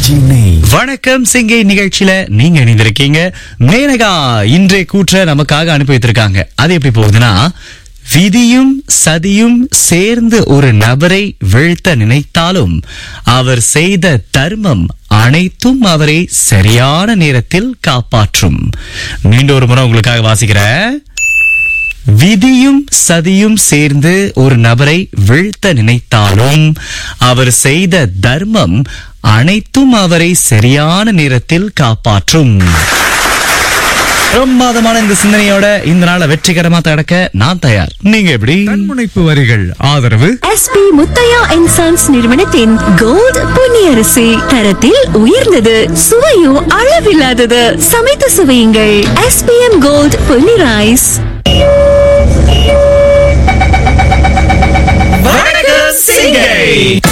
இறைச்சி நெய் வணக்கம் சிங்கை நிகழ்ச்சியில நீங்க இணைந்திருக்கீங்க மேனகா இன்றைய கூற்ற நமக்காக அனுப்பி வைத்திருக்காங்க அது எப்படி போகுதுன்னா விதியும் சதியும் சேர்ந்து ஒரு நபரை வீழ்த்த நினைத்தாலும் அவர் செய்த தர்மம் அனைத்தும் அவரை சரியான நேரத்தில் காப்பாற்றும் மீண்டும் ஒரு முறை உங்களுக்காக வாசிக்கிறேன் விதியும் சதியும் சேர்ந்து ஒரு நபரை வீழ்த்த நினைத்தாலும் அவர் செய்த தர்மம் அனைத்தும் அவரை சரியான நேரத்தில் காப்பாற்றும் பிரமாதமான இந்த சிந்தனையோட இந்த நாளை வெற்றிகரமா தடக்க நான் தயார் நீங்க எப்படி தன்முனைப்பு வரிகள் ஆதரவு எஸ்பி முத்தையா அண்ட் சன்ஸ் நிறுவனத்தின் கோல்ட் பொன்னியரிசி தரத்தில் உயர்ந்தது சுவையும் அளவில்லாதது சமைத்து சுவையுங்கள் எஸ்பிஎம் கோல்ட் பொன்னி ரைஸ் வணக்கம் சிங்கை